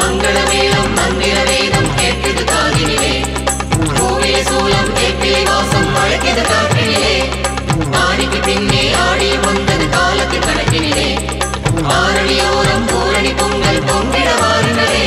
மங்கள மேளம் மந்திர வேதம் கேட்குது காதினிலே பூவிலே சூலம் வேப்பிலை வாசம் அழைக்குது காற்றினிலே ஆடிக்கு பின்னே ஆடி வந்தது காலத்து கணக்கினிலே ஆரணியோரம் பூரணி பொங்கல் பொங்கிட வாருங்களே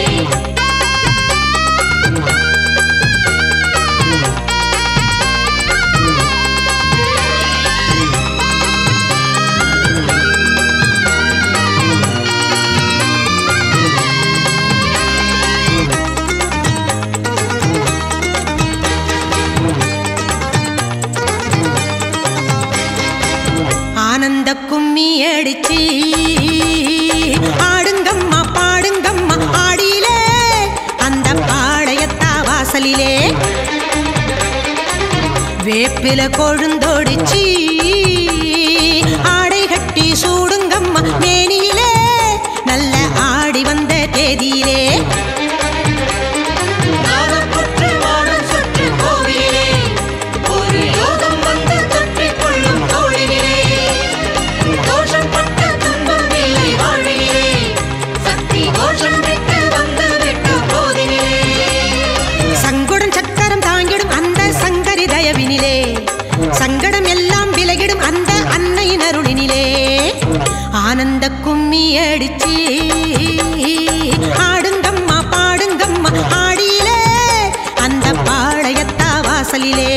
ஆனந்த கும்மி அடிச்சு ஆடுங்கம்மா பாடுங்கம்மா ஆடியிலே அந்த பாளையத்தா வாசலிலே வேப்பில கொழுந்தொடிச்சு ஆடை கட்டி சூடுங்கம்மா மேனியிலே நல்ல ஆடி வந்த தேதியிலே நாதப்புற்று வானம் சுற்று கோவிலே ஒரு யோகம் வந்து தொற்றிக் கொள்ளும் தோழினிலே தோஷம் பட்ட துன்பம் இல்லை வாழ்வினிலே சக்தி கோஷம் விட்டு வந்து விட்ட போதினிலே சங்குடன் சக்கரம் தாங்கிடும் அந்த சங்கரி தயவினிலே சங்கடம் எல்லாம் விலகிடும் அந்த அன்னையின் அருளினிலே ஆனந்த கும்மி அடிச்சு ஆடுங்கம்மா பாடுங்கம்மா ஆடியிலே அந்த பாளையத்தா வாசலிலே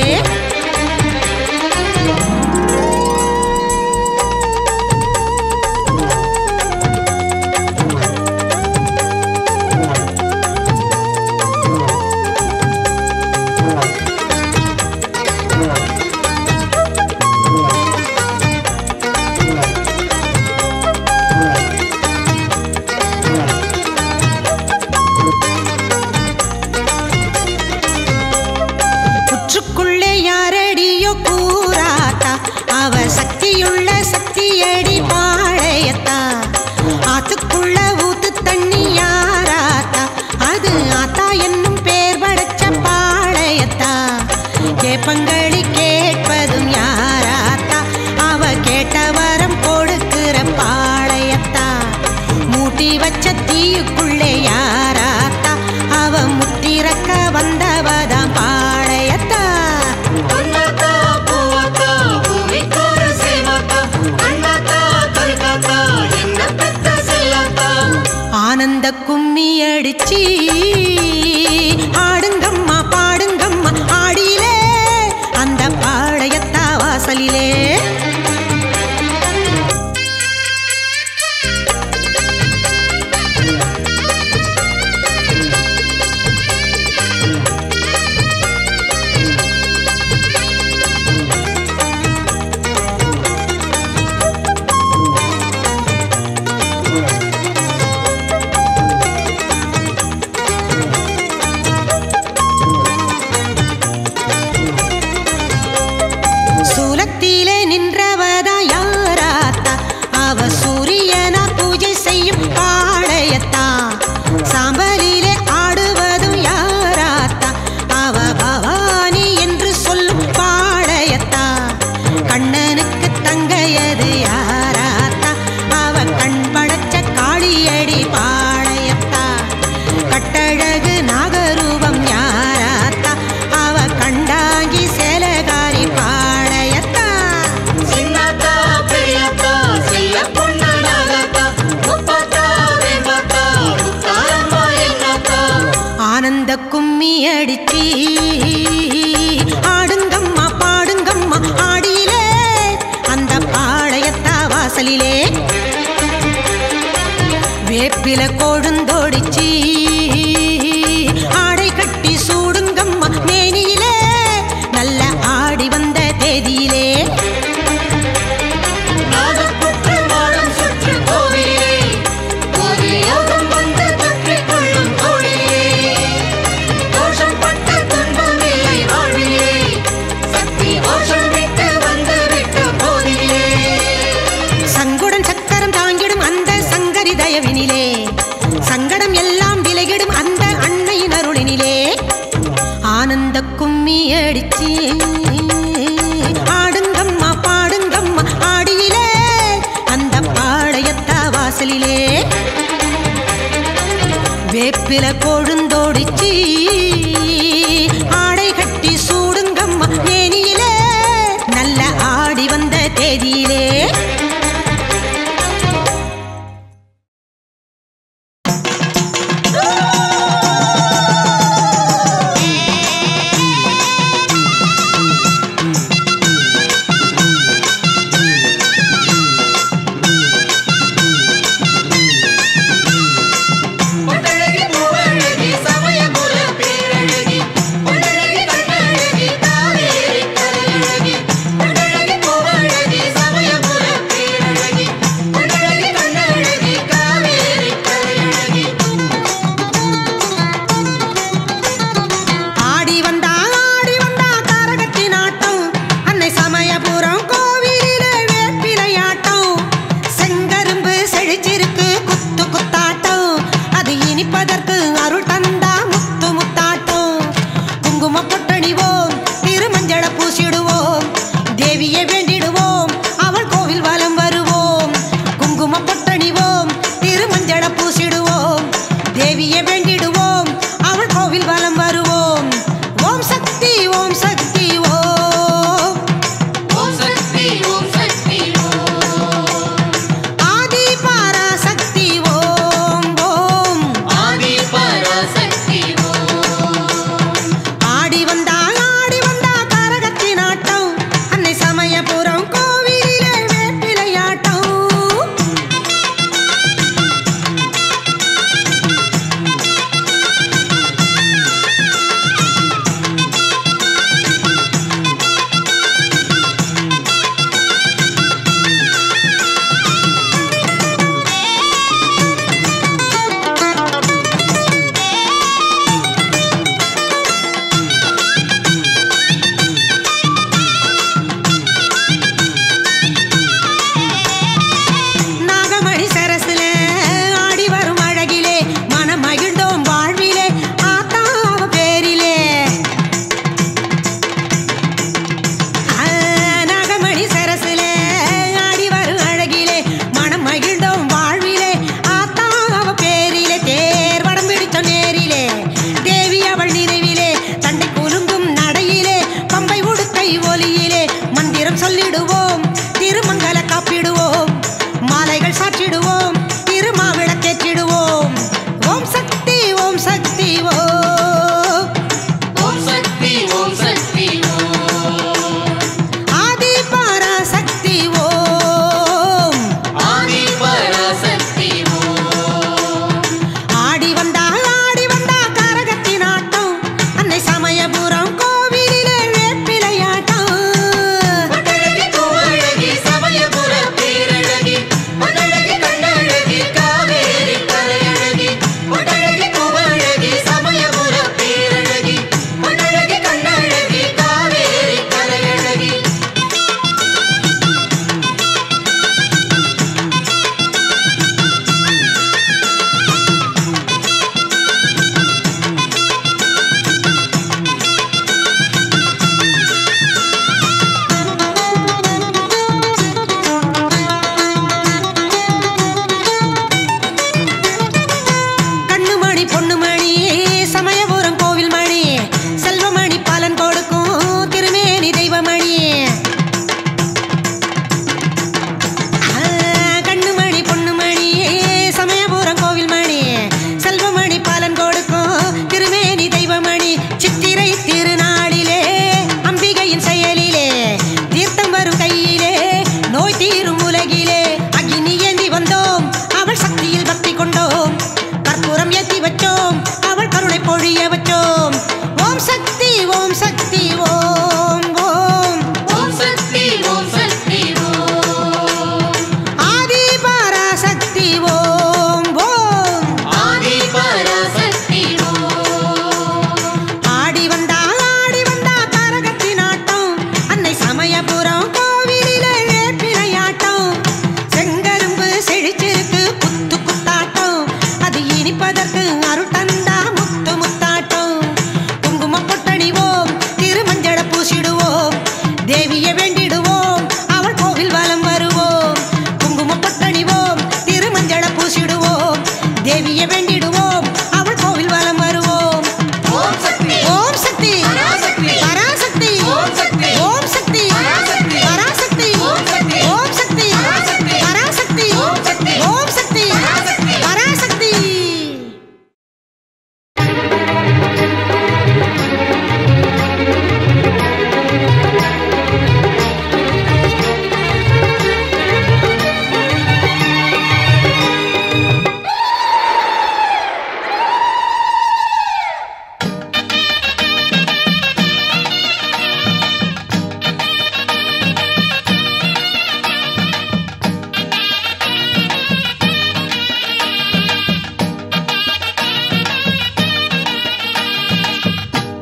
புற்றுக்குள்ளே யாரடியோ கூறாத்தா அவ சக்தியுள்ள சக்தியடி பாழையத்தா ஆத்துக்குள்ள ஊத்து தண்ணி யாராத்தா அது ஆத்தா என்னும் பேர் படைச்ச பாளையத்தா கேப்பங்களி கேட்பதும் யாராத்தா அவ கேட்ட வரம் கொடுக்கிற பாளையத்தா மூட்டி வச்ச தீயுக்குள்ளே யாராத்தா அவ முட்டிறக்க வந்தவதாம் பாளையத்தா பொன்னாத்தா பூவாத்தா பூமிக்கோர சேவாத்தா அண்ணாத்தா கல்காத்தா என்ன பெத்த செல்லாத்தா ஆனந்த கும்மி அடிச்சு ஆடுங்கம்மா பாடுங்கம்மா ஆடியிலே அந்த பாளையத்தா வாசலிலே சூலத்திலே நின்றவதா யாராத்தா அவ சூரியனா பூஜை செய்யும் பாளையத்தா சாம்பலிலே ஆடுவதும் யாராத்தா அவ பவானி என்று சொல்லும் பாளையத்தா கண்ணனுக்கு தங்கையது யாராத்தா அவ கண் படைச்ச காளியடி பாளையத்தா கட்டழகு நாகரூபம் யாராத்தா அவ கண்டாங்கி சேலகாரி பாளையத்தா சின்னாத்தா பெரியாத்தா செல்ல பொண்ணு நாகாத்தா முப்பாத்தா வேம்பாத்தா முத்தாரம்மா என்னாத்தா ஆனந்த கும்மி அடிச்சு ஆடுங்கம்மா பாடுங்கம்மா ஆடியிலே அந்த பாளையத்தா வாசலிலே வேப்பில கொழுந்தொடிச்சு ஆடை கட்டி சூடுங்கம்மா மேனியிலே நல்ல ஆடி வந்த தேதியிலே நாதப்புற்று வானம் சுற்று கோவிலே ஒரு யோகம் வந்து தொற்றிக் கொள்ளும் தோழிலே தோஷம் பட்ட துன்பம் இல்லை வாழ்விலே சக்தி கோஷம் விட்டு வந்து விட்ட போதிலே சங்குடன் சக்கரம் தாங்கிடும் அந்த சங்கரி தயவினிலே சங்கடம் எல்லாம் விலகிடும் அந்த அன்னையின் அருளினிலே ஆனந்த கும்மி அடிச்சு ஆடுங்கம்மா பாடுங்கம்மா ஆடியிலே அந்த பாளையத்தா வாசலிலே வேப்பில கொழுந்தோடிச்சி ஆடை கட்டி சூடுங்கம்மா மேனியிலே நல்ல ஆடி வந்த தேதியிலே பொன்னழகி பூவழகி சமயபுர பேரழகி பொன்னழகி கண்ணழகி காவேரி கரையழகி பொன்னழகி பூவழகி சமய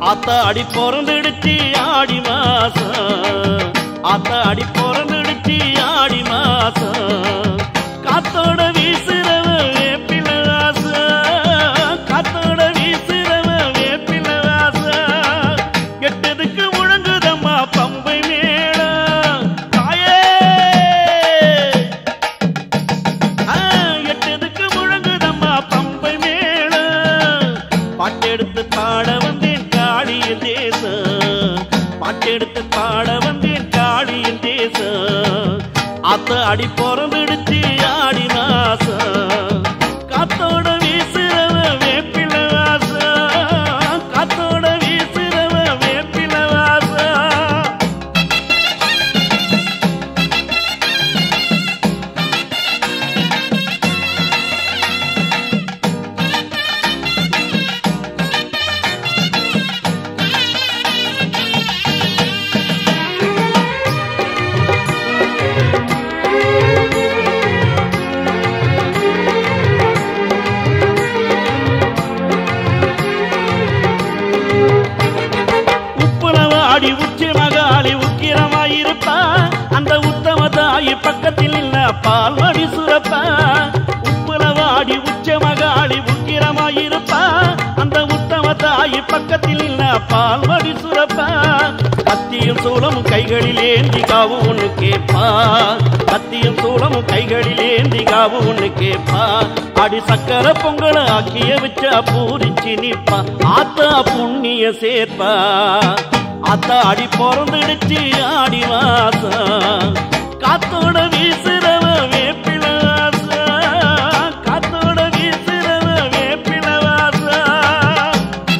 ஆத்தா அடி பிறந்துடுச்சு ஆடி மாசம் ஆத்தா அடி பிறந்துடுச்சு ஆடி மாசம் காத்தோட வீசுறவ வேப்பில வாசம் காத்தோட வீசுறவ வேப்பில வாசம் எட்டதுக்கு முழங்குதம்மா பம்பை மேளம் தாயே ஆ, எட்டதுக்கு முழங்குதம்மா பம்பை மேளம் பாட்டெடுத்து பாட வந்தேன் காளியின் தேசம் பாட்டெடுத்து பாட வந்தேன் காளியின் தேசம் அத்த அடி பிறந்துடுச்சு ஆடி மாசம் காத்தோட வீசுறவ வேப்பில வாசம் காத்தோட வீசுறவ வேப்பில வாசம் உப்புலவாடி உச்சி மகாளி உக்கிரமாயிருப்பா அந்த உத்தம தாயி பக்கத்தில் இல்ல பால்வடி சுரப்பா உப்புலவாடி உச்ச மகாளி உக்கிரமாயிருப்பா அந்த உத்தம தாயி பக்கத்தில் இல்ல பால்வடி சுரப்பா கத்தியும் சூலமும் கைகளில் ஏந்தி காவு ஒண்ணு கேப்பா கத்தியும் சூலமும் கைகளில் ஏந்தி காவு ஒண்ணு கேப்பா அடி சக்கர பொங்கல ஆக்கிய வச்சா பூரிச்சு நிப்பா ஆத்தா புண்ணிய சேர்ப்பா ஆத்தா அடி பிறந்துடுச்சு ஆடி மாசம் காத்தோட வீசுறவ வேப்பில வாசம் காத்தோட வீசுறவ வேப்பில வாசம்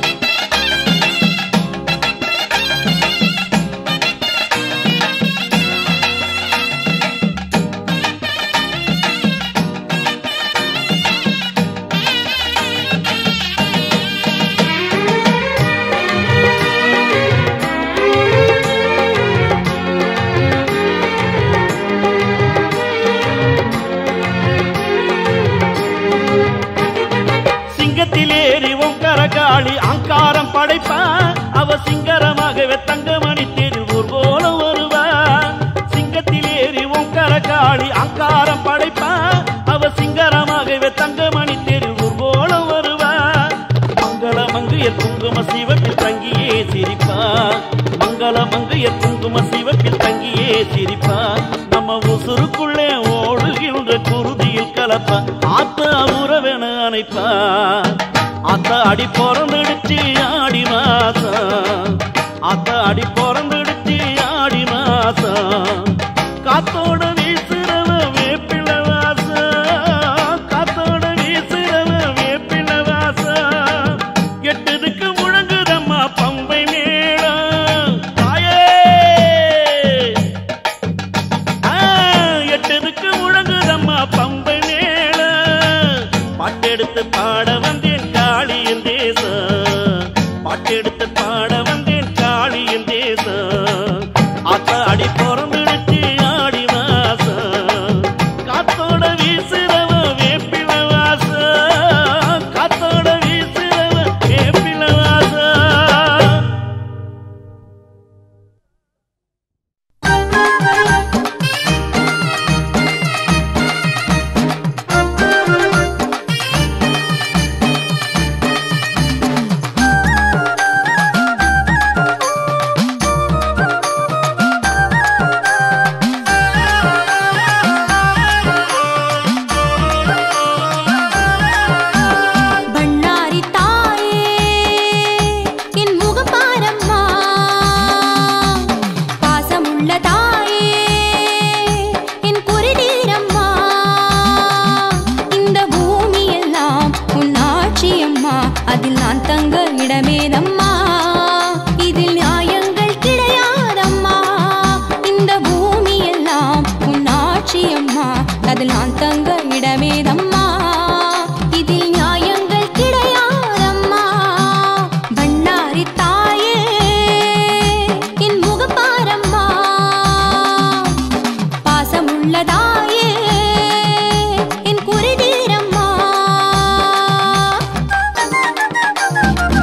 சிங்கத்தில் ஏறி ஓங்கார காளி அங்காரம் படைப்பா அவ சிங்கரமாகவே தங்கமணி திருவூர் போல வருவா சிங்கத்தில் ஏறி ஓங்கார காளி அங்காரம் படைப்பா அவ சிங்கரமாகவே தங்கமணி திருவூர் போல வருவா மங்கள மங்கைய குங்கும சிவப்பில் தங்கியே சிரிப்பா மங்கள மங்கைய குங்கும சிவப்பில் தங்கியே சிரிப்பா நம்ம உசுருக்குள்ளே ஓடுகின்ற குருதியில் கலப்பா ஆத்தா உறவென அணைப்பா ஆத்தா அடி பிறந்துடுச்சு ஆடி மாசம் ஆத்தா அடி பிறந்துடுச்சு ஆடி மாசம் காத்தோட வீசுறவ வேப்பில வாசம் காத்தோட வீசுறவ வேப்பில வாசம் எட்டதுக்கு முழங்குதம்மா பம்பை மேளம் தாயே ஆ, எட்டதுக்கு முழங்குதம்மா பம்பை மேளம் பாட்டெடுத்து பாட வந்தேன் காளியின் தேசம் பாட்டெடுத்து பாட வந்தேன் காளியின் தேசம் ஆத்தா அடி பிறந்துடுச்சு ஆடி மாசம் காத்தோட வீசுறவ வேப்பில வாசம் காத்தோட வீசுறவ வேப்பில வாசம் பண்ணாரி தாயே என் முகம் பாரம்மா பாசமுள்ள தாயே என் குருடீரம்மா இந்த பூமி எல்லாம் உன் ஆட்சியம்மா அதில் நான் தங்க இடமேதம்மா இதில் நியாயங்கள் கிடையாதம்மா இந்த பூமி எல்லாம் உன் ஆட்சியம்மா அதில் நான் தங்க இடமேதம்மா இதில் நியாயங்கள் கிடையாதம்மா பண்ணாரி தாயே என் முகப்பாரம்மா பாசமுள்ளதாயே என் குருடீரம்மா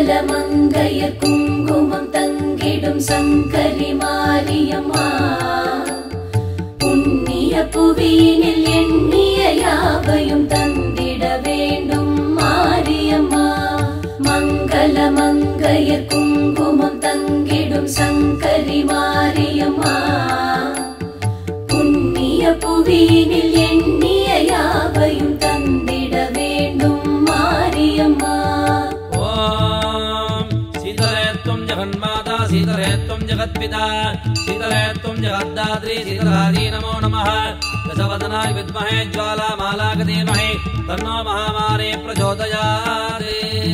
மங்களமங்கைய குங்குமம் தங்கிடும் சங்கரி மாரியம்மா புண்ணிய புவியினில் எண்ணிய யாவையும் தந்திட வேண்டும் மாரியம்மா மங்களமங்கைய குங்குமம் தங்கிடும் சங்கரி மாரியம்மா புண்ணிய புவியினில் எண்ணிய யாவையும் தந்திட வேண்டும் மாரியம்மா ॐ शीतले त्वं जगन्माता शीतले त्वं जगत्पिता शीतले त्वं जगद्दात्री शीतलादी नमो नमः दशवदनाय विद्महे ज्वालामालाक धीमहि तन्नो महामारी प्रचोदयात्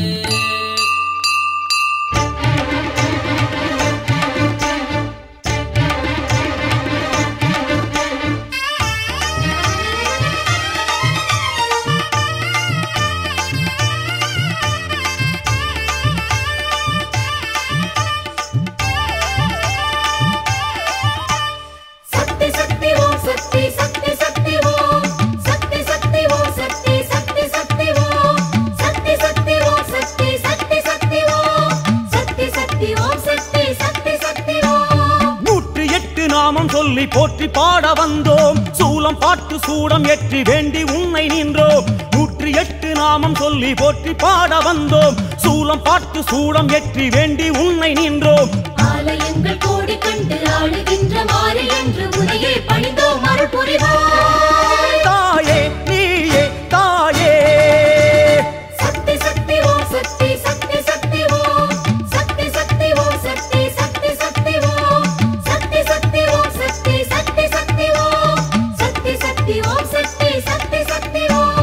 சக்தி சக்தி ஓம் சக்தி சக்தி சக்தி ஓம் சக்தி சக்தி ஓம் சக்தி சக்தி சக்தி ஓம் சக்தி சக்தி ஓம் சக்தி சக்தி சக்தி ஓம் சக்தி சக்தி ஓம் சக்தி சக்தி சக்தி ஓம் நூற்றி எட்டு நாமம் சொல்லி போற்றி பாட வந்தோம் சூலம் பாட்டு சூடம் ஏற்றி வேண்டி உன்னை நின்றோம் நூற்றி எட்டு நாமம் சொல்லி போற்றி பாட வந்தோம் சூலம் பாட்டு சூடம் ஏற்றி வேண்டி உன்னை நின்றோம் ஆலயங்கள் கோடி கண்டு ஆளுகின்ற மாறி என்று உனையே பணிந்தோம் அருள் புரிவாய் தாயே நீயே தாயே சக்தி சக்தி ஓம் சக்தி சக்தி சக்தி ஓம் சக்தி சக்தி ஓம் சக்தி சக்தி சக்தி ஓம் சக்தி சக்தி ஓம் சக்தி சக்தி சக்தி ஓம் சக்தி சக்தி ஓம் சக்தி சக்தி சக்தி ஓம்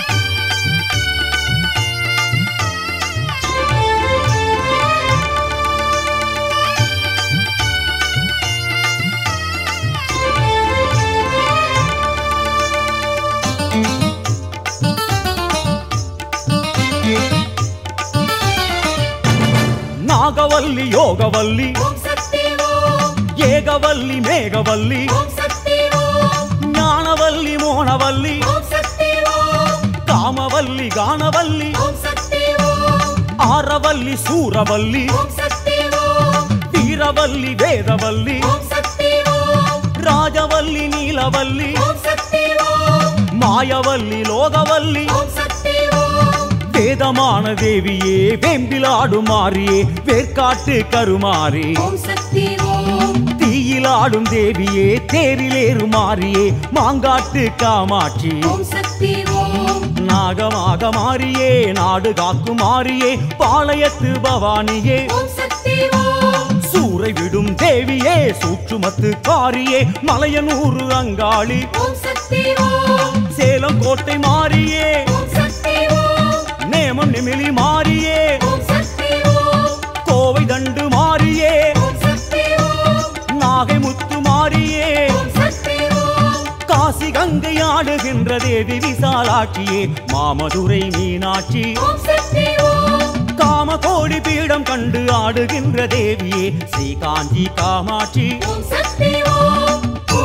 நாகவல்லி யோகவல்லி ஓம் சக்தி ஓம் ஏகவல்லி மேகவல்லி ஓம் சக்தி ஓம் ஞானவல்லி மோனவல்லி ஓம் சக்தி ஓம் காமவல்லி கானவல்லி ஓம் சக்தி ஓம் ஆரவல்லி சூரவல்லி ஓம் சக்தி ஓம் வீரவல்லி வேதவல்லி ஓம் சக்தி ஓம் ராஜவல்லி நீலவல்லி ஓம் சக்தி ஓம் மாயவல்லி லோகவல்லி ஓம் சக்தி ஓம் வேதமான தேவியே வேம்பிலாடும் மாறியே வேர்க்காட்டு கருமாறி ஓம் சக்தி ஓம் தீயிலாடும் தேவியே தேரிலேறு மாறியே மாங்காட்டு காமாட்சி ஓம் சக்தி ஓம் நாகமாக மாறியே நாடு காக்கும் மாறியே பாளையத்து பவானியே ஓம் சக்தி ஓம் சூறை விடும் தேவியே சூற்றுமத்து காரியே மலையனூறு அங்காளி ஓம் சக்தி ஓம் சேலம் கோட்டை மாறியே ஓம் சக்தி ஓம் நேமம் நிமிலி மாறியே ஓம் சக்தி ஓம் கோவை தண்டு மாறியே ஓம் சக்தி ஓம் நாகை முத்து மாறியே ஓம் சக்தி ஓம் காசி கங்கை ஆடுகின்ற தேவி விசாலாட்சியே மாமதுரை மீனாட்சி ஓம் சக்தி ஓம் காம கோடி பீடம் கண்டு ஆடுகின்ற தேவியே ஸ்ரீ காஞ்சி காமாட்சி ஓம் சக்தி ஓம்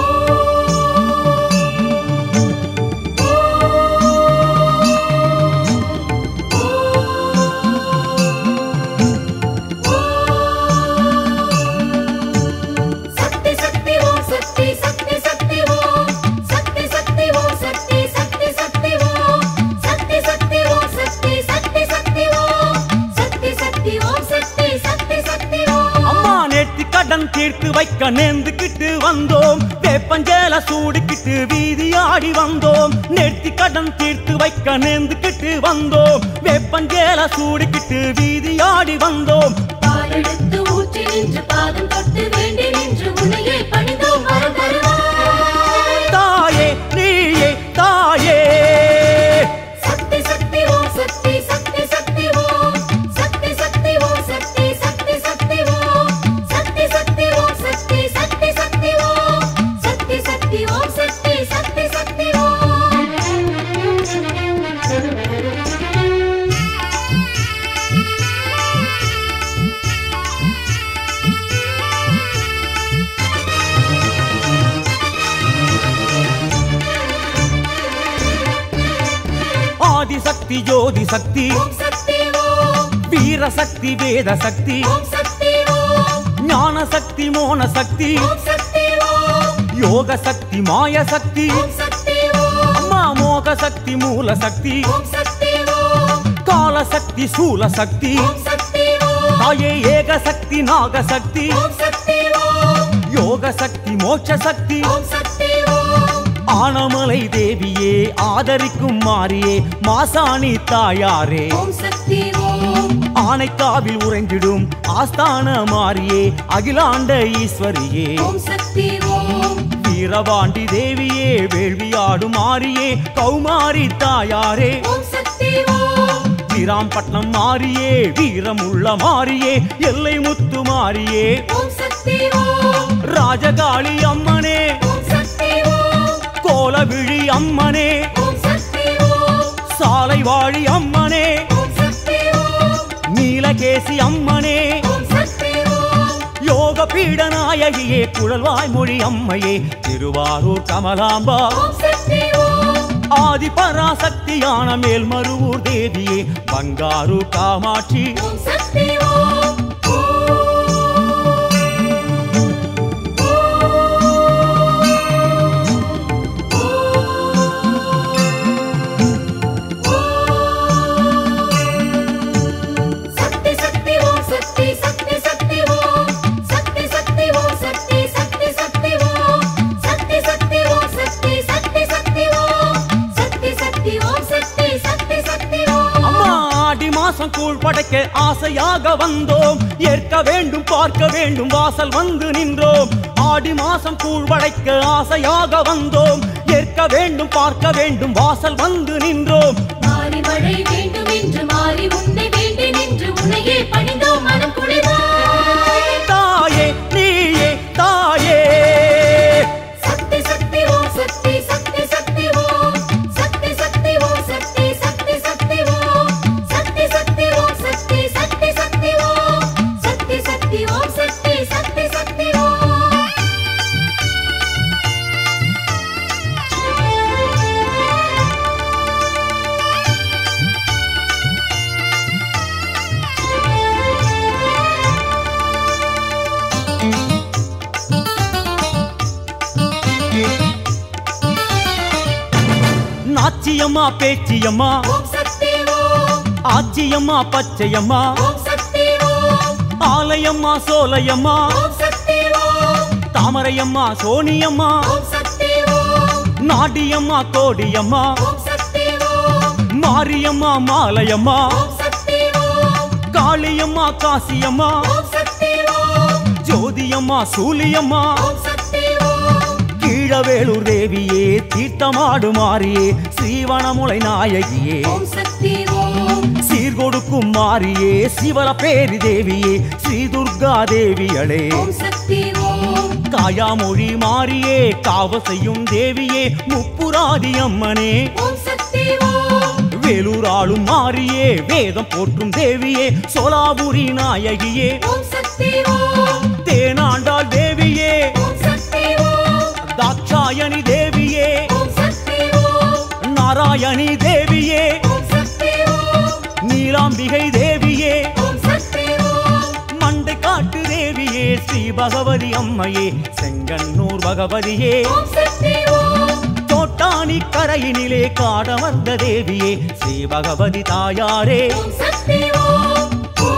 சக்தி சக்தி ஓம் சக்தி சக்தி சக்தி ஓம் சக்தி சக்தி ஓம் சக்தி சக்தி சக்தி ஓம் சக்தி சக்தி ஓம் சக்தி சக்தி சக்தி ஓம் சக்தி சக்தி ஓம் சக்தி சக்தி சக்தி ஓம் அம்மா நேர்த்தி கடன் தீர்த்து வைக்க நேர்ந்துக்கிட்டு வந்தோம் வேப்பஞ்சேல சூடிக்கிட்டு வீதி ஆடி வந்தோம் நேர்த்தி கடன் தீர்த்து வைக்க நேர்ந்துக்கிட்டு வந்தோம் வேப்பஞ்சேல சூடிக்கிட்டு வீதி ஆடி வந்தோம் பாலெடுத்து ஊற்றி நின்று பாதம் தொட்டு வேண்டி நின்று உன்னையே பணிந்தோம் வரம் தருவாய் தாயே நீயே தாயே சக்தி சக்தி ஓம் சக்தி சக்தி சக்தி ஓம் சக்தி சக்தி ஓம் சக்தி சக்தி சக்தி ஓம் சக்தி சக்தி ஓம் சக்தி சக்தி சக்தி ஓம் சக்தி சக்தி ஓம் சக்தி சக்தி சக்தி ஓம் ஆதிசக்தி ஜோதி சக்தி ஓம் சக்தி ஓம் வீர சக்தி வேத சக்தி ஓம் சக்தி ஓம் ஞான சக்தி மோன சக்தி ஓம் சக்தி ஓம் யோக சக்தி மாய சக்தி ஓம் சக்தி ஓம் அம்மா மோக சக்தி மூல சக்தி ஓம் சக்தி ஓம் கால சக்தி சூல சக்தி ஓம் சக்தி ஓம் தாயே ஏக சக்தி நாக சக்தி ஓம் சக்தி ஓம் யோக சக்தி மோட்ச சக்தி ஓம் சக்தி ஓம் ஆனமலை தேவியே ஆதரிக்கும் மாறியே மாசாணி தாயாரே ஓம் சக்தி ஓம் ஆனைக்காவில் உறைந்திடும் ஆஸ்தான மாறியே அகிலாண்ட ஈஸ்வரியே ஓம் சக்தி ஓம் வீரபாண்டி தேவியே வேள்வியாடும் மாறியே கௌமாரி தாயாரே ஓம் சக்தி ஓம் வீராம்பட்டினம் மாறியே வீரமுள்ள மாறியே எல்லை முத்து மாறியே ஓம் சக்தி ஓம் ராஜகாளி அம்மனே ஓம் சக்தி ஓம் கோலவிழி அம்மனே ஓம் சக்தி ஓம் சாலை வாழி அம்மனே ஓம் சக்தி ஓம் நீலகேசி அம்மனே ஓம் சக்தி ஓம் யோக பீட நாயகியே குழல்வாய் மொழி அம்மையே திருவாரூர் கமலாம்பா ஓம் சக்தி ஓம் ஆதி பராசக்தியான மேல்மருவூர் தேவியே பங்காரு காமாட்சி ஓம் சக்தி ஓம் சக்தி சக்தி ஓம் சக்தி சக்தி சக்தி ஓம் சக்தி சக்தி ஓம் சக்தி சக்தி சக்தி ஓம் சக்தி சக்தி ஓம் சக்தி சக்தி சக்தி ஓம் சக்தி சக்தி ஓம் சக்தி சக்தி சக்தி ஓம் அம்மா ஆடி மாசம் கூழ் படைக்க ஆசையாக வந்தோம் ஏற்க வேண்டும் பார்க்க வேண்டும் வாசல் வந்து நின்றோம் ஆடி மாசம் கூழ் படைக்க ஆசையாக வந்தோம் ஏற்க வேண்டும் பார்க்க வேண்டும் வாசல் வந்து நின்றோம் மாறி மழை வேண்டும் என்று மாறி உன்னை வேண்டி நின்று உன்னையே பணிந்தோம் மனம் குளிர்வாய் தாயே நீயே தாயே சக்தி சக்தி ஓம் சக்தி சக்தி சக்தி ஓம் சக்தி சக்தி ஓம் சக்தி சக்தி சக்தி ஓம் சக்தி சக்தி ஓம் சக்தி சக்தி சக்தி ஓம் சக்தி சக்தி ஓம் சக்தி சக்தி சக்தி ஓம் நாச்சியம்மா பேச்சியம்மா ஓம் சக்தி ஓம் ஆச்சியம்மா பச்சையம்மா ஓம் சக்தி ஓம் ஆலயம்மா சோலையம்மா ஓம் சக்தி ஓம் தாமரையம்மா சோனியம்மா ஓம் சக்தி ஓம் நாடியம்மா கோடியம்மா ஓம் சக்தி ஓம் மாரியம்மா மாலையம்மா ஓம் சக்தி ஓம் காளியம்மா காசியம்மா ஓம் சக்தி ஓம் ஜோதியம்மா சூலியம்மா ஓம் சக்தி ஓம் கீழவேளூர் தேவியே தீர்த்தமாடு மாறியே ஸ்ரீவனமுலை நாயகியே ஓம் சக்தி ஓம் சீர்கொடுக்கும் மாறியே சிவல பேரி தேவியே ஸ்ரீ துர்கா தேவியளே ஓம் சக்தி ஓம் காயாமொழி மாறியே காவ செய்யும் தேவியே முப்புராதி அம்மனே ஓம் சக்தி ஓம் வேலூர் ஆளும் மாறியே வேதம் போற்றும் தேவியே சோலாபுரி நாயகியே ஓம் சக்தி ஓம் தேனாண்டாள் தேவியே ஓம் சக்தி ஓம் தாட்சாயணி தேவியே ஓம் சக்தி ஓம் நாராயணி தேவியே ஓம் சக்தி ஓம் நீலாம்பிகை தேவியே ஓம் சக்தி ஓம் மண்டை காட்டு தேவியே ஸ்ரீ பகவதி அம்மையே செங்கன்னூர் பகவதியே ஓம் சக்தி ஓம் தோட்டாணி கரையினிலே காடமர்ந்த தேவியே ஸ்ரீ பகவதி தாயாரே ஓம் சக்தி ஓம்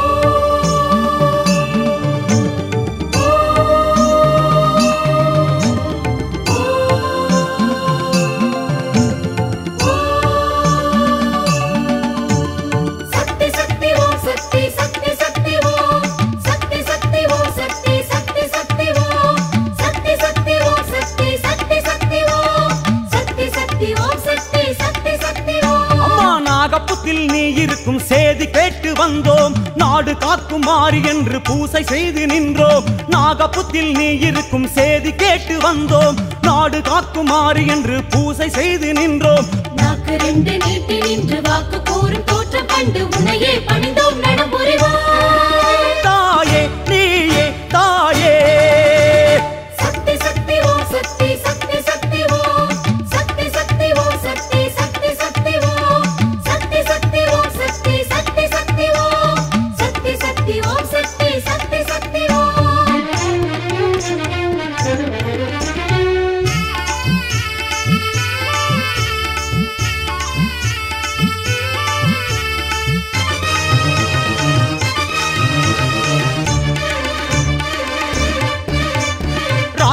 சக்தி சக்தி ஓம் சக்தி சக்தி சக்தி ஓம் சக்தி சக்தி ஓம் சக்தி சக்தி சக்தி ஓம் சக்தி சக்தி ஓம் சக்தி சக்தி சக்தி ஓம் சக்தி சக்தி ஓம் சக்தி சக்தி சக்தி ஓம் அம்மா நாகப்புத்தில் நீ இருக்கும் சேதி கேட்டு வந்தோம் நாடு காக்கும் மாறி என்று பூசை செய்து நின்றோம் நாகப்புத்தில் நீ இருக்கும் சேதி கேட்டு வந்தோம் நாடு காக்கும் மாறி என்று பூசை செய்து நின்றோம் நாக்கு ரெண்டு நீட்டி நின்று வாக்கு கூறும் தோற்றம் கண்டு உன்னையே பணிந்தோம் நடமுறைவாய் தாயே நீயே தாயே சக்தி சக்தி ஓம் சக்தி சக்தி சக்தி ஓம் சக்தி சக்தி ஓம் சக்தி சக்தி சக்தி ஓம் சக்தி சக்தி ஓம் சக்தி சக்தி சக்தி ஓம் சக்தி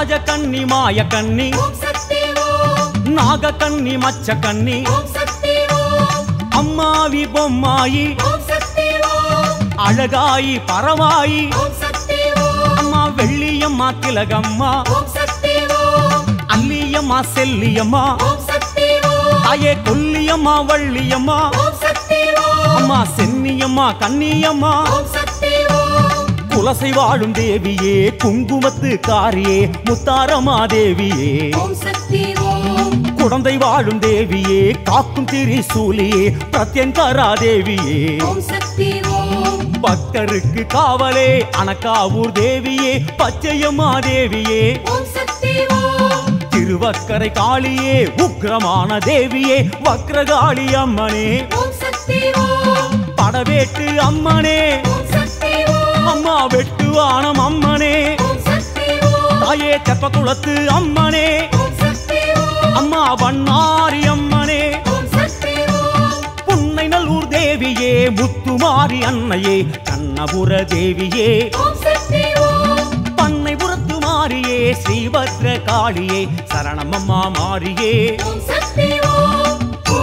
ராஜகன்னி மாயக்கன்னி ஓம் சக்தி ஓம் நாகக்கன்னி மச்சக்கன்னி ஓம் சக்தி ஓம் அம்மாவி பொம்மாயி ஓம் சக்தி ஓம் அழகாயி பரவாயி ஓம் சக்தி ஓம் அம்மா வெள்ளியம்மா திலகம்மா ஓம் சக்தி ஓம் அல்லியம்மா செல்லியம்மா ஓம் சக்தி ஓம் தாயே கொல்லியம்மா வள்ளியம்மா ஓம் சக்தி ஓம் அம்மா சென்னியம்மா கன்னியம்மா ஓம் சக்தி ஓம் குலசை வாழும் தேவியே குங்குமத்து காரியே முத்தாரமா தேவியே ஓம் சக்தி ஓம் குழந்தை வாழும் தேவியே காக்கும் திரிசூலியே பிரத்யங்கரா தேவியே ஓம் சக்தி ஓம் பக்தருக்கு காவலே அனக்காவூர் தேவியே பச்சையம்மா தேவியே ஓம் சக்தி ஓம் திருவக்கரை காளியே உக்கிரமான தேவியே வக்ரகாளி அம்மனே ஓம் சக்தி ஓம் படவேட்டு அம்மனே ஓம் சக்தி ஓம் அம்மா வெட்டுவானம் அம்மனே ஓம் சக்தி ஓம் தாயே தெப்பக்குளத்து அம்மனே ஓம் சக்தி ஓம் அம்மா வண்ணாரி அம்மனே ஓம் சக்தி ஓம் புன்னை நல்லூர் தேவியே முத்துமாரி அன்னையே கண்ணபுர தேவியே ஓம் சக்தி ஓம் பண்ணைபுரத்து மாரியே ஸ்ரீபத்ர காளியே சரணமம்மா மாரியே ஓம் சக்தி ஓம்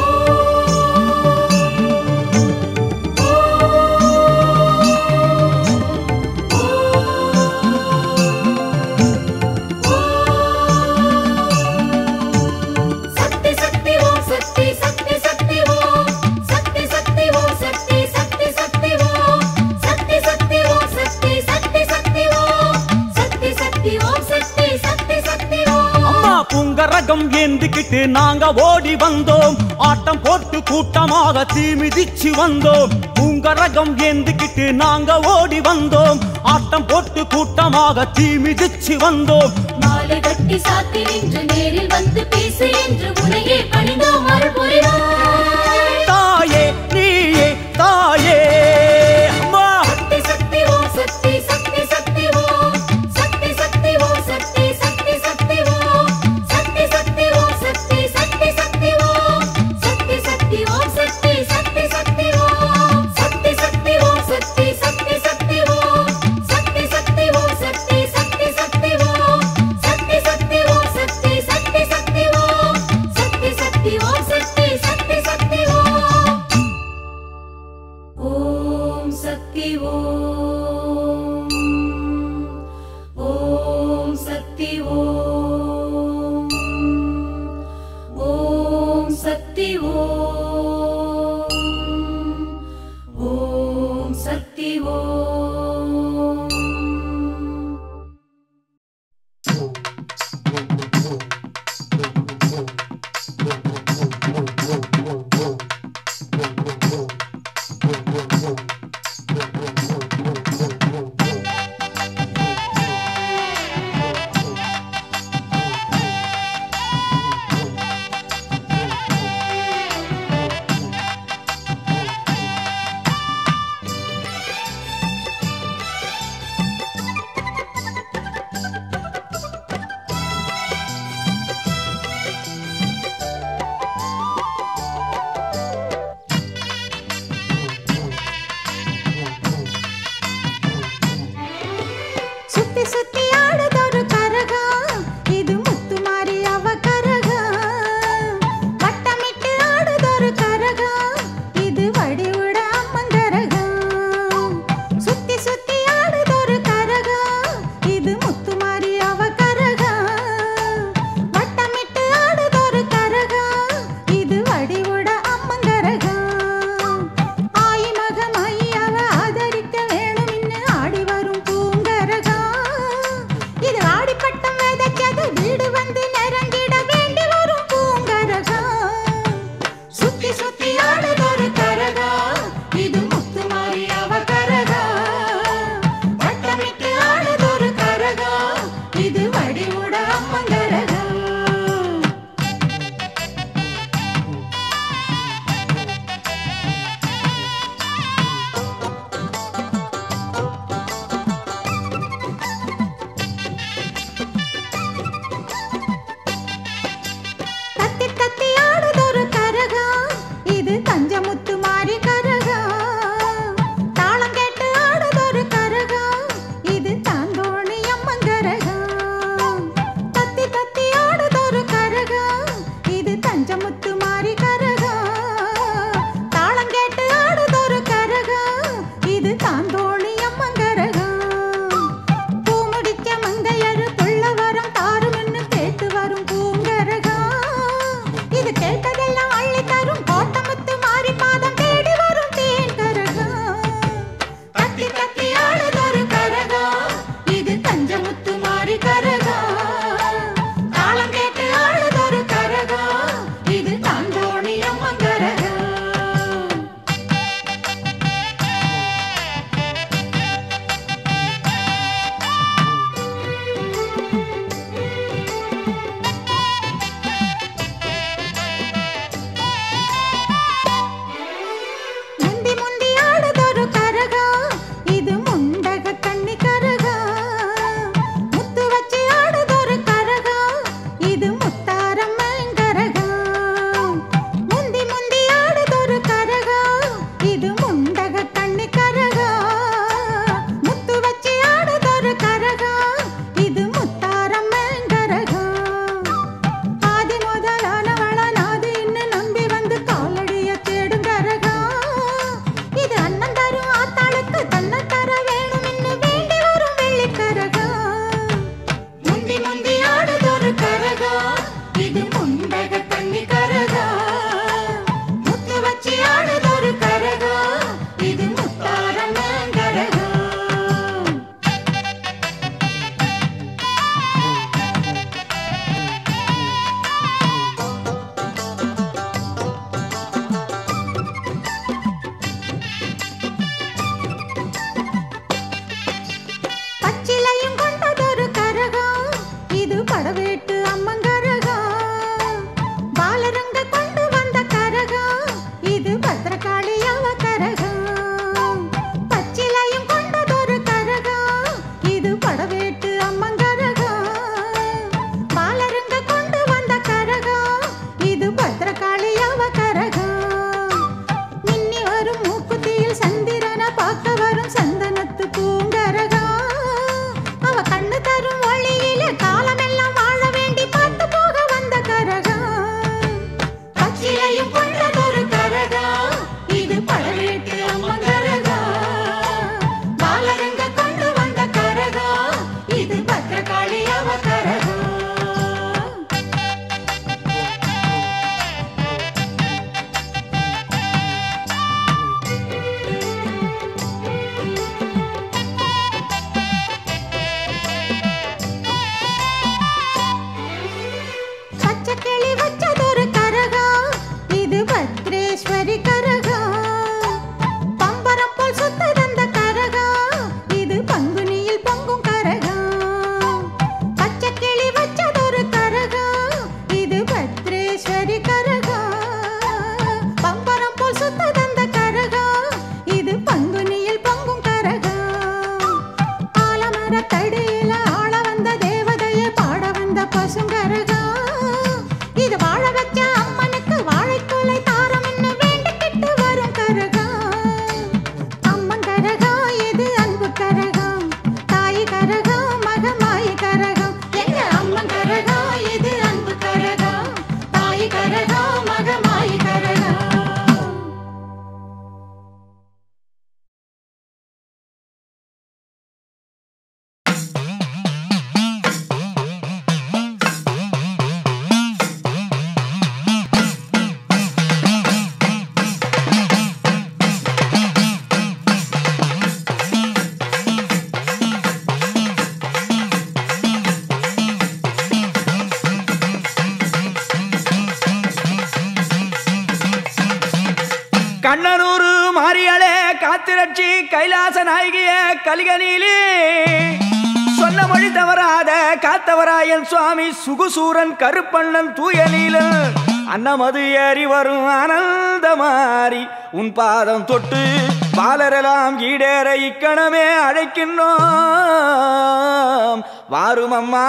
சக்தி சக்தி ஓம் சக்தி சக்தி சக்தி ஓம் சக்தி சக்தி ஓம் சக்தி சக்தி சக்தி ஓம் சக்தி சக்தி ஓம் சக்தி சக்தி சக்தி ஓம் சக்தி சக்தி ஓம் சக்தி சக்தி சக்தி ஓம் அம்மா புங்கரகம் ஏந்திக்கிட்டு நாங்க ஓடி வந்தோம் ஆட்டம் போட்டு கூட்டமாக தீ மிதிச்சு வந்தோம் புங்கரகம் ஏந்திக்கிட்டு நாங்க ஓடி வந்தோம் ஆட்டம் போட்டு கூட்டமாக தீ மிதிச்சு வந்தோம் மாலை கட்டி சாத்தி நின்று நேரில் வந்து பேசு என்று உனையே பணிந்தோம் அருள் புரிவாய் தாயே நீயே தாயே அம்மா சக்தி சக்தி ஓம் சக்தி சக்தி சக்தி ஓம் சக்தி சக்தி ஓம் சக்தி சக்தி சக்தி ஓம் சக்தி சக்தி ஓம் சக்தி சக்தி சக்தி ஓம் சக்தி சக்தி ஓம் சக்தி சக்தி சக்தி ஓம் சக்தி சக்தி ஓம் சக்தி சக்தி சக்தி ஓம் சக்தி சக்தி ஓம் சக்தி சக்தி சக்தி ஓம் சக்தி சக்தி ஓம் சக்தி சக்தி சக்தி ஓம் சக்தி சக்தி ஓம் சக்தி சக்தி சக்தி ஓம் ஓம் சக்தி ஓம் ஓம் சக்தி ஓம் ஓம் சக்தி ஓம் ஓம் சக்தி ஓம் காத்திரட்சி கைலாச நாயகிய கலிகனிலே சொன்ன மொழி தவறாத காத்தவராயன் சுவாமி சுகுசூரன் கருப்பண்ணன் தூயலீலன் அன்னமது ஏறி வரும் ஆனந்த மாறி உன் பாதம் தொட்டு பாலரெல்லாம் ஈடேற இக்கணமே அழைக்கின்றோம் வாரும் அம்மா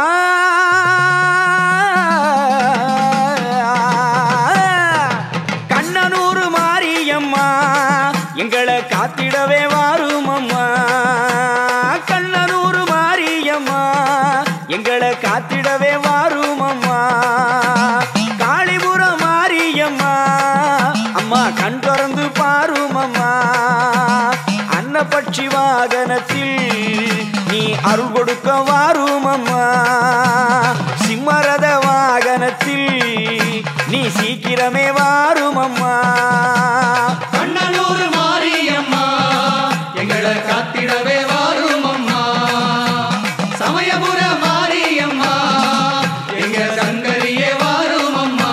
கண்ணனூர் மாரியம்மா எங்களை காத்திடவே வாரும் அம்மா கண்ணனூர் மாரியம்மா எங்களை காத்திடவே வாரும் அம்மா காளிபுரம் மாரியம்மா அம்மா கண் திறந்து பாரும் அம்மா அன்னபட்சி வாகனத்தில் நீ அருள் கொடுக்க வாரும் அம்மா சிம்மரத வாகனத்தில் நீ சீக்கிரமே வாரும் அம்மா கண்ணனூர் மாரியம்மா எங்களை காத்திடவே வாரும் அம்மா சமயபுர மாரியம்மா எங்க சங்கரியே வாரும் அம்மா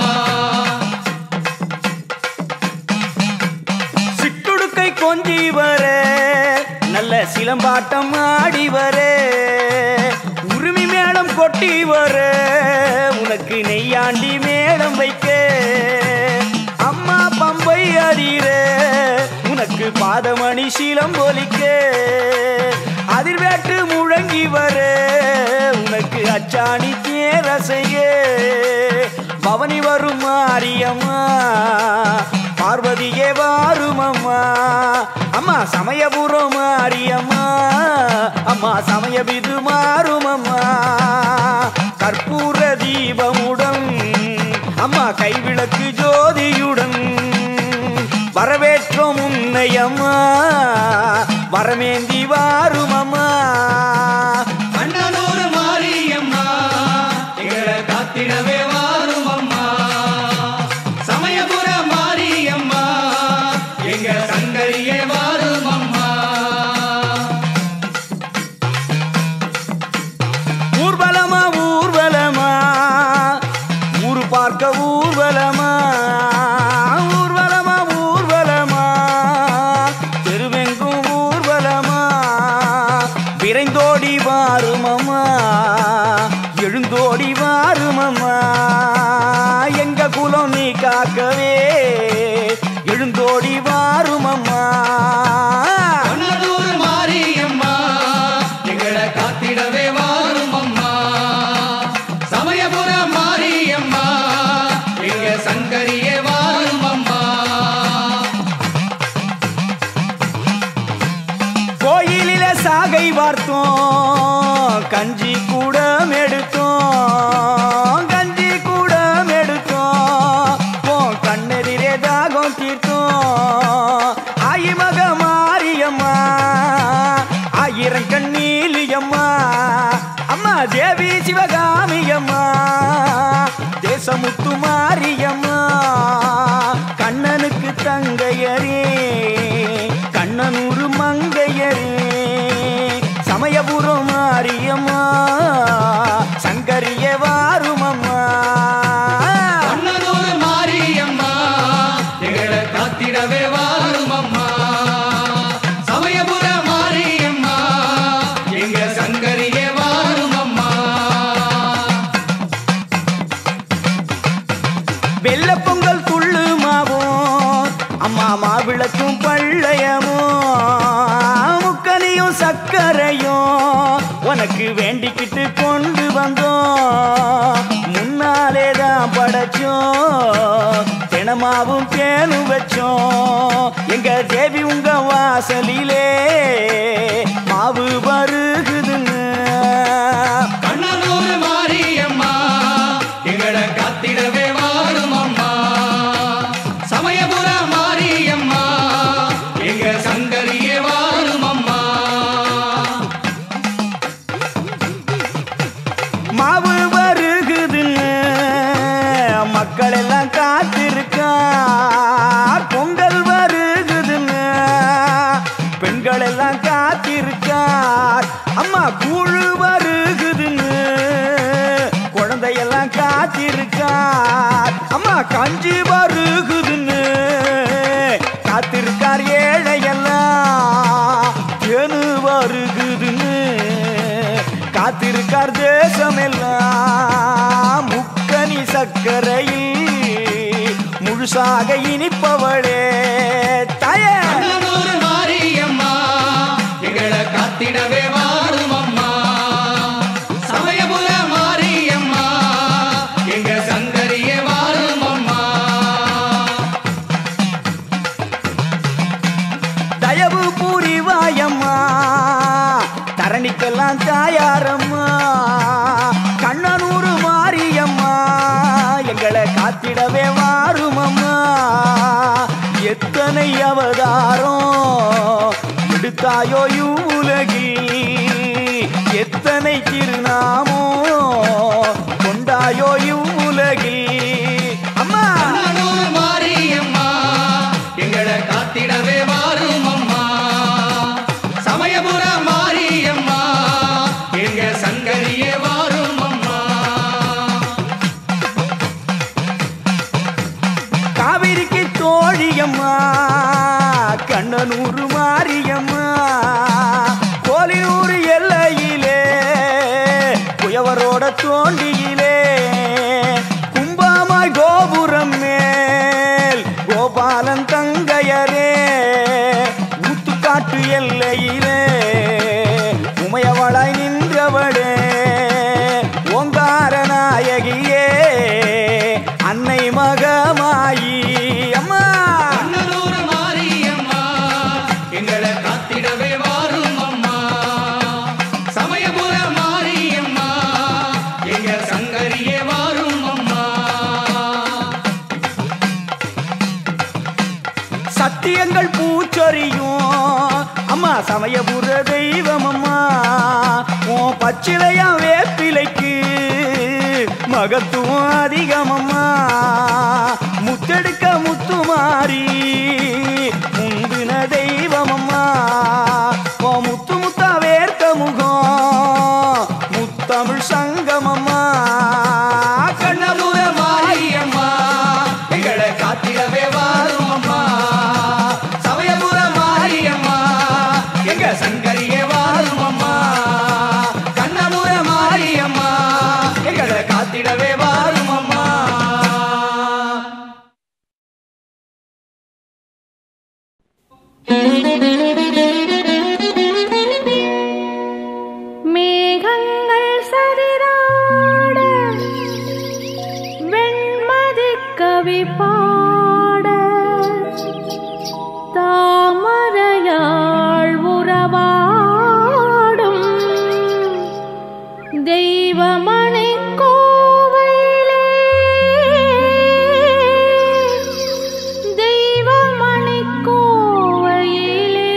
சிட்டுடுக்கை கொஞ்சி வர நல்ல சிலம்பாட்டம் ஆடி வர உரிமை மேளம் கொட்டி வர உனக்கு நெய்யாண்டி மேளம் வைக்க அம்மா பம்பை அறிற உனக்கு பாதமணி சீலம் ஒலிக்க அதிர்வேட்டு முழங்கி வர உனக்கு அச்சாணி தேரசைய பவனி வரும் மாரியம்மா பார்வதியே வாரும் அம்மா அம்மா சமயபுரம் மாரியம்மா அம்மா சமயபிது மாறும் அம்மா கற்பூர தீபமுடன் அம்மா கைவிளக்கு ஜோதியுடன் வரவேற்றோம் உன்னை அம்மா வரமேந்தி வாரும் அம்மா கண்ணனூர் மாரியம்மா எங்களை காத்திடவே வாரும் அம்மா சமயபுர மாரியம்மா எங்க சங்கரியே வாரும் அம்மா ஊர்வலமா ஊர்வலமா ஊரு பார்க்க ஊர்வலமா ஊர்வலமா ஊர்வலமா தெருவெங்கும் ஊர்வலமா விரைந்தோடி வாருமம்மா எழுந்தோடி வாருமம்மா எங்க குலம் நீ காக்கவே எழுந்தோடி வாருமம்மா கண்ணனூர் மாரியம்மா எங்களை காத்திடவே வாரும் அம்மா சமயபுர மாரியம்மா எங்க சங்கரியே வாரும் அம்மா கோயிலில சாகை வார்த்தோம் கஞ்சி கூட எடுத்தோம் கஞ்சி கூட எடுத்தோம் உன் கண்ணெதிரே தாகம் தீர்த்தோம் ஆயிமக மாரியம்மா ஆயிரம் கண்ணீலியம்மா அம்மா தேவி சிவகாமியம்மா தேசமுத்து மாரியம்மா கண்ணனுக்கு தங்கையரே கண்ணனூர் மங்கையரே சமயபுரம் மாரியம்மா சங்கரிய வாருமம்மா கண்ணனூர் மாரியம்மா எங்களை காத்திடவே வாரும் அம்மா சமயபுர மாரியம்மா எங்க சங்கரியே வாரும் அம்மா வெள்ள பொங்கல் துள்ளு மாவும் அம்மா மாவிளக்கும் பள்ளையமும் முக்கனியும் சக்கரையும் உனக்கு வேண்டிக்கிட்டு கொண்டு வந்தோம் முன்னாலே தான் படைச்சோம் தினமாவும் தேனும் வச்சோம் எங்க தேவி உங்க வாசலிலே மாவு வருகுதுன்னு கண்ணனூர் மாரியம்மா எங்களை காத்திடவே வாரும் அம்மா சமயபுர மாரியம்மா எங்க சங்கரியே வாரும் அம்மா மாவு வருகுதுன்னு மக்கள் எல்லாம் காத்திருக்கா பொங்கல் வருகுதுன்னு பெண்கள் எல்லாம் காத்திருக்கார் அம்மா கூழு வருகுதுன்னு குழந்தையெல்லாம் காத்திருக்கார் அம்மா கஞ்சி வருகுதுன்னு காத்திருக்கார் ஏழையெல்லாம் பொண்ணு வருகுதுன்னு காத்திருக்கார் தேசமெல்லாம் முக்கனி சக்கரையில் முழுசாக இனிப்பவளே தாயே கண்ணனூர் மாரியம்மா எங்களை காத்திடவே வாரும் அம்மா சமயபுர மாரியம்மா எங்க சங்கரிய வாரும் அம்மா தயவு புரிவாயம்மா தரணிக்கெல்லாம் தாயாரம்மா கண்ணனூர் மாரியம்மா எங்களை காத்திடவே வாருமம்மா எத்தனை அவதாரம் விடுத்தாயோ இவ்வுலகில் எத்தனை திருநாமோ கொண்டாயோ இவ்வுலகில் அம்மா கண்ணனூர் மாரியம்மா எங்களை காத்திடவே வாரும் அம்மா சமயபுர மாரியம்மா எங்க சங்கரிய வாரும் அம்மா காவிரிக்கு தோழியம்மா கண்ணனூர் மாரியம்மா கோலியூர் எல்லையிலே குயவரோட தோண்டியிலே கும்பாமாய் கோபுரம் மேல் கோபாலன் தங்கையரே ஊத்துக்காட்டு எல்லையிலே உமையவளாய் நின்றவளே ஓங்கார நாயகியே அன்னை மகமாயி அம்மா கண்ணனூர் மாரியம்மா எங்களை காத்திடவே வாரும் அம்மா சமயபுர மாரியம்மா எங்க சங்கரியே வாரும் அம்மா சத்தியங்கள் பூச்சொரியும் அம்மா சமயபுர தெய்வம் அம்மா உன் பச்சிலையா வேப்பிலைக்கு மகத்துவம் அதிகம் அம்மா முத்தெடுக்க முத்துமாரி முந்தின தெய்வம் அம்மா உன் முத்து முத்தா வேர்த்த முகம் முத்தமிழ் சங்கம் அம்மா கண்ணபுர மாரியம்மா எங்களை காத்திடவே வாரும் அம்மா சமயபுர மாரியம்மா எங்க சங்கரியே வாரும் அம்மா கண்ணபுர மாரியம்மா எங்களை காத்திடவே வாரும் அம்மா மேகங்கள் சதிராட வெண்மதி கவி பாட தாமரையாள் உறவாடும் தெய்வமணி கோவிலே தெய்வமணி கோவையிலே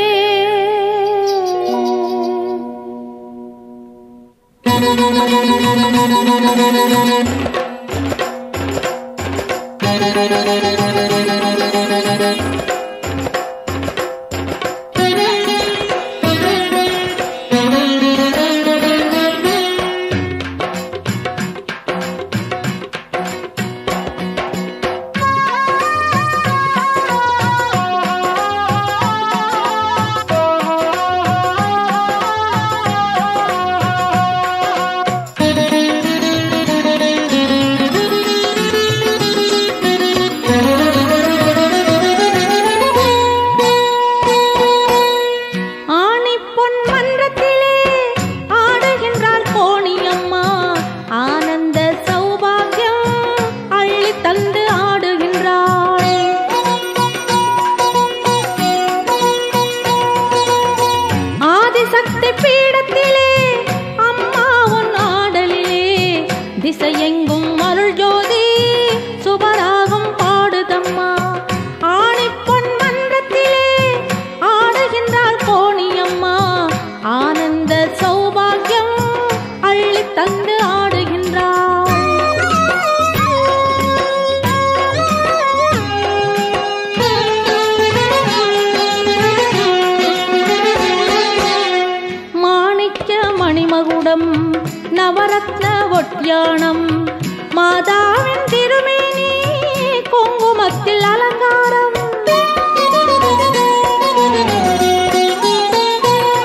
ஆணி பொன் மன்றத்திலே ஆடுகின்றாள் கோணியம்மா ஆனந்த சௌபாகியம் அள்ளி தந்து ஆடுகின்றாள் ஆதிசக்தி பீடத்திலே அம்மா உன் ஆடலிலே திசையெங்கும் அருள் ஜோதி சுபராகம் பாடுதம்மா ஆணிப்பொன் மன்றத்திலே ஆடுகின்றாள் கோணியம்மா ஆனந்த சௌபாகியம் அள்ளி தந்து ஆடுகின்றாள் மாணிக்க மணிமகுடம் நவரத்ன ஒட்டியானம் மாதாவின் திருமேனி குங்குமத்தில் அலங்காரம்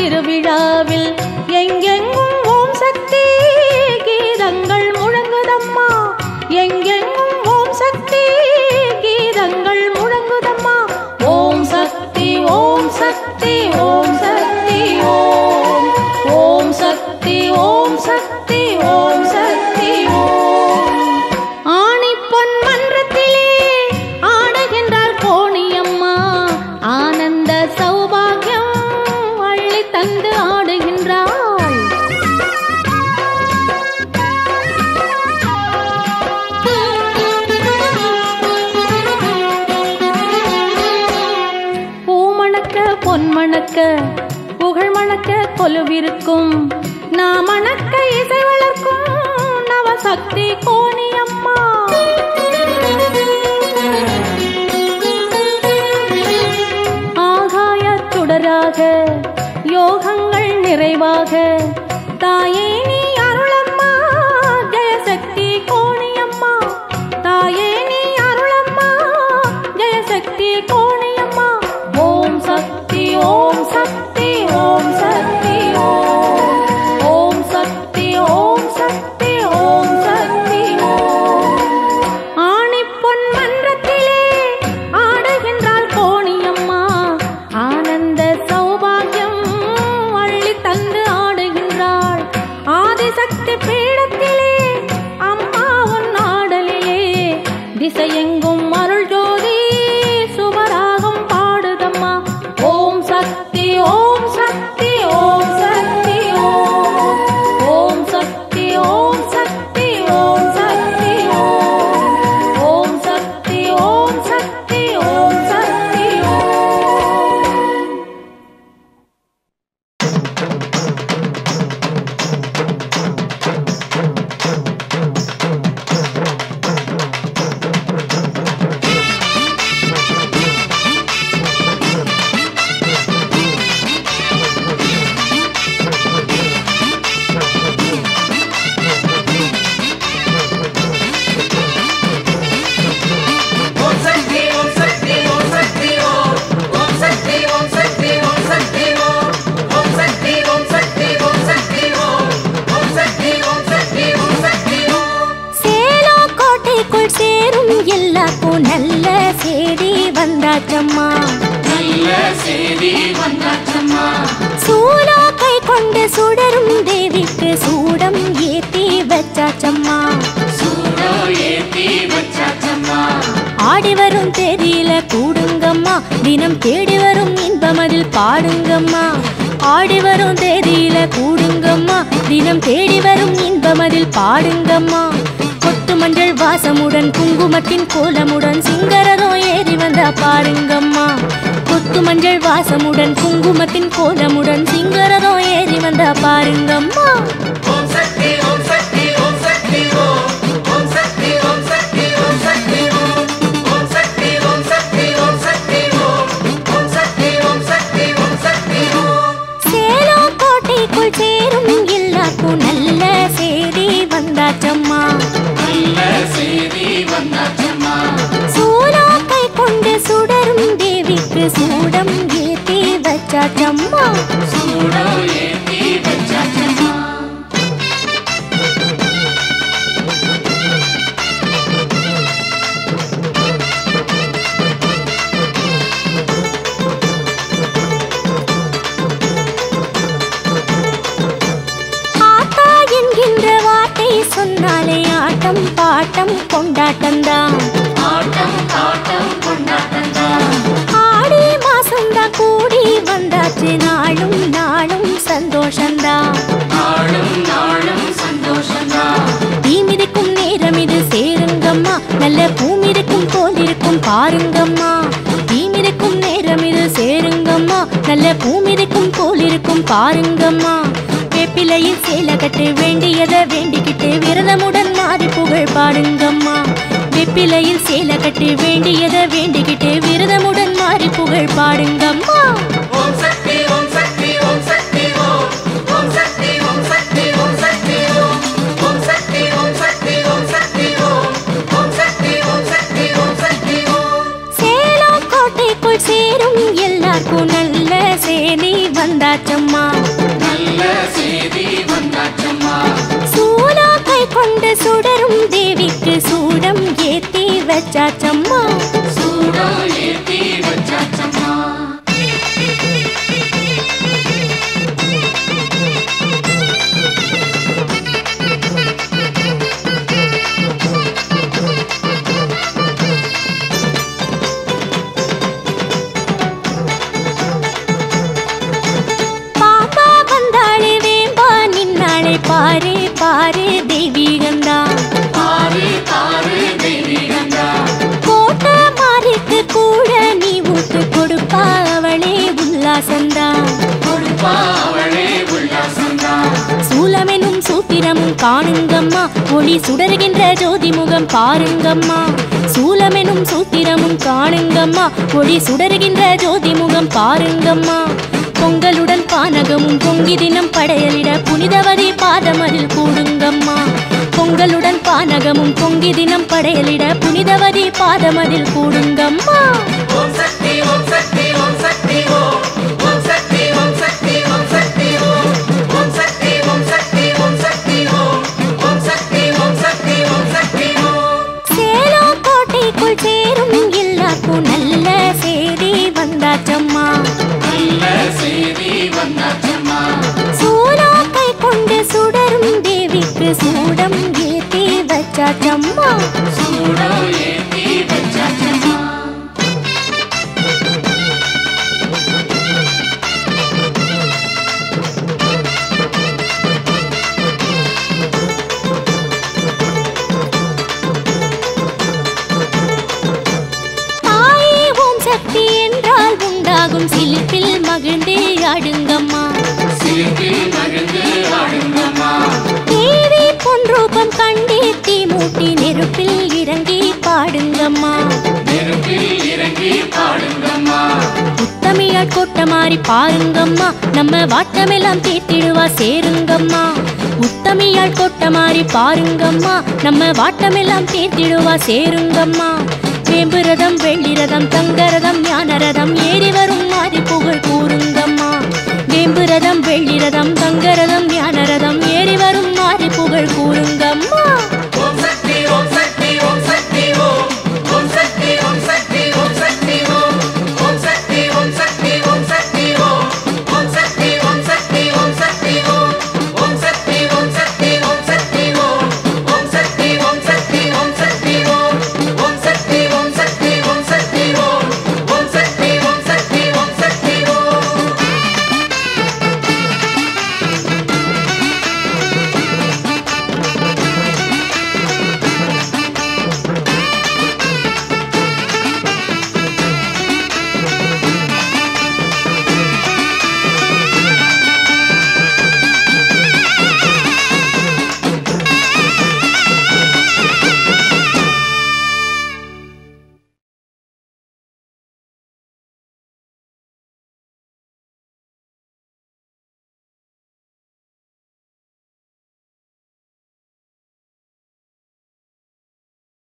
திருவிழாவில் எங்கெங்கும் ஓம் சக்தி கீதங்கள் முழங்குதம்மா எங்கெங்கும் ஓம் சக்தி கீதங்கள் முழங்குதம்மா ஓம் சக்தி ஓம் சக்தி ஓம் சக்தி ஓம் ஓம் சக்தி ஓம் சக்தி ஓம் சக்தி ஓம் ஆணி பொன் மன்றத்திலே ஆடுகின்றாள் கோணியம்மா ஆனந்த சௌபாகியம் அள்ளி தந்து ஆடுகின்றாள் பூமணக்க பொன்மணக்க புகழ் மணக்க கொலுவிருக்கும் நாம் மணக்க இசை வளர்க்கும் நவசக்தி கோணியம்மா ஆகாய சுடராக யோகங்கள் நிறைவாக தாயே நீ அருளம்மா ஜெயசக்தி கோணியம்மா தாயே நீ அருளம்மா ஜெயசக்தி கோணியம்மா ஓம் சக்தி ஓம் சக்தி ஓம் சக்தி ஓம் ஓம் சக்தி ஓம் சக்தி ஓம் சக்தி ஓம் ஆணி பொன் மன்றத்திலே ஆடுகின்றாள் கோணியம்மா ஆனந்த சௌபாகியம் அள்ளி தந்து ஆடுகின்றாள் ஆதிசக்தி பீடத்திலே அம்மா உன் ஆடலிலே திசையெங்கும் அருள் ஜோதி சுவராகம் பாடுதம்மா ஓம் சக்தி ஓம் சக்தி ஓம் சக்தி ஓம் ஓம் சக்தி ஓம் சக்தி ஓம் சக்தி ஓம் ஓம் சக்தி ஓம் சக்தி ஓம் சக்தி ஓம் ஓம் சக்தி ஓம் சக்தி ஓம் சக்தி ஓம் ஓம் சக்தி ஓம் சக்தி ஓம் சக்தி ஓம் ஓம் சக்தி ஓம் சக்தி ஓம் சக்தி ஓம் ஓம் சக்தி ஓம் சக்தி ஓம் சக்தி ஓம் சேலோ கோட்டைக்குள் சேரும் எல்லாருக்கும் நல்ல செய்தி வந்தாச்சம்மா நல்ல செய்தி வந்தாச்சம்மா சூலோ கை கொண்டு சுடரும் தேவிக்கு சூடம் ஏத்தி வச்சாச்சம்மா சூடோ ஏத்தி வச்சாச்சம்மா ஆடி வரும் தேதியில கூடுங்கம்மா தினம் தேடி வரும் இன்பம் அதில் பாடுங்கம்மா ஆடி வரும் தேதியில கூடுங்கம்மா தினம் தேடி வரும் இன்பம் அதில் பாடுங்கம்மா கொத்து மஞ்சள் வாசமுடன் குங்குமத்தின் கோலமுடன் சிங்கரதோ ஏறி வந்தா பாருங்கம்மா கொத்து மஞ்சள் வாசமுடன் குங்குமத்தின் கோலமுடன் சிங்கரதோ ஏறி வந்தா பாருங்கம்மா ஓம் சக்தி ஓம் சக்தி ஓம் சக்தி ஓம் ஓம் சக்தி ஓம் சக்தி ஓம் சக்தி ஓம் ஓம் சக்தி ஓம் சக்தி ஓம் சக்தி ஓம் ஓம் சக்தி ஓம் சக்தி ஓம் சக்தி ஓம் சேலோ கோட்டைக்குள் சேரும் எல்லாருக்கும் நல்ல செய்தி வந்தாச்சம்மா நல்ல செய்தி வந்தாச்சம்மா சூலா கை கொண்டு சுடரும் தேவிக்கு சூடம் ஏத்தி வச்சாச்சம்மா சூடோ ஏத்தி வச்சாச்சம்மா ஆத்தா என்கின்ற வார்த்தை சொன்னாலே ஆட்டம் பாட்டம் கொண்டாட்டம்தான் ஆட்டம் பாட்டம் கொண்டாட்டம்தான் ஆடி மாசம்தான் கூடி வந்தாச்சு நாளும் நாளும் சந்தோஷம்தான் நாளும் நாளும் சந்தோஷம்தான் தீமிதிக்கும் நேரம் இது சேருங்கம்மா நல்ல பூமிருக்கும் போல் இருக்கும் பாருங்கம்மா தீமிதிக்கும் நேரம் இது சேருங்கம்மா நல்ல பூமிருக்கும் போல் இருக்கும் பாருங்கம்மா வேப்பிலையில் சேலை கட்டு வேண்டியதை வேண்டிக்கிட்டு விரதமுடன் மாறி புகழ் பாடுங்கம்மா வேப்பிலையில் சேலை கட்டு வேண்டியதை வேண்டிக்கிட்டு விரதமுடன் மாறி புகழ் பாடுங்கம்மா ஓம் சக்தி ஓம் சக்தி ஓம் சக்தி ஓம் ஓம் சக்தி ஓம் சக்தி ஓம் சக்தி ஓம் ஓம் சக்தி ஓம் சக்தி ஓம் சக்தி ஓம் ஓம் சக்தி ஓம் சக்தி ஓம் சக்தி ஓம் சேலம் கோட்டைக்குள் சேரும் எல்லாருக்கும் நல்ல செய்தி சேதி வந்தாச்சம்மா நல்ல செய்தி வந்தாச்சம்மா சூலா கை கொண்டு சுடரும் தேவிக்கு சூடம் ஏத்தி வச்சாச்சம்மா சூடம் ஏத்தி வச்சாச்சம்மா பாப்பா வந்தாளே வேம்பா நின்னாளே பாரு பாரு தெய்வீகந்தா பாரு பாரு தெய்வீகந்தா கோட்டை மாறிக்கு கூட நீ ஊத்து கொடுப்பா அவளே உல்லாசந்தா கொடுப்பா அவளே உல்லாசந்தா சூலமெனும் சூத்திரமும் காணுங்கம்மா ஒளி சுடர்கின்ற ஜோதி முகம் பாருங்கம்மா சூலமெனும் சூத்திரமும் காணுங்கம்மா ஒளி சுடர்கின்ற ஜோதி முகம் பாருங்கம்மா பொங்கலுடன் பானகமும் பொங்கி தினம் படையலிட புனிதவதி பாதமதில் கூடுங்கம்மா பொங்கலுடன் பானகமும் பொங்கி தினம் படையலிட புனிதவதி பாதமதில் கூடுங்கம்மா ஓம் சக்தி ஓம் சக்தி ஓம் சக்தி ஓம் ஓம் சக்தி ஓம் சக்தி ஓம் சக்தி ஓம் ஓம் சக்தி ஓம் சக்தி ஓம் சக்தி ஓம் ஓம் சக்தி ஓம் சக்தி ஓம் சக்தி ஓம் சேலம் கோட்டைக்குள் சேரும் எல்லாருக்கும் நல்ல செய்தி வந்தாச்சம்மா நல்ல செய்தி வந்தாச்சம்மா சூலா கை கொண்டு சுடரும் தேவிக்கு சூடம் ஏத்தி வச்சாச்சம்மா சூடம் ஏத்தி வச்சாச்சம்மா தாயே ஓம் சக்தி என்றால் உண்டாகும் சிலிப்பில் மகிழ்ந்து ஆடுங்கம்மா சிரிப்பில் மகிழ்ந்து ஆடுங்கம்மா தேவி பொன் ரூபம் கண்டே தீ மூட்டி நெருப்பில் இறங்கி பாடுங்கம்மா நெருப்பில் இறங்கி பாடுங்கம்மா உத்தமியாட் கொட்ட மாறி பாருங்கம்மா நம்ம வாட்டமெல்லாம் தீர்த்திடுவா சேருங்கம்மா உத்தமியாள் கொட்ட மாறி பாருங்கம்மா நம்ம வாட்டமெல்லாம் தீர்த்திடுவா சேருங்கம்மா வேம்பு ரதம் வெள்ளி ரதம்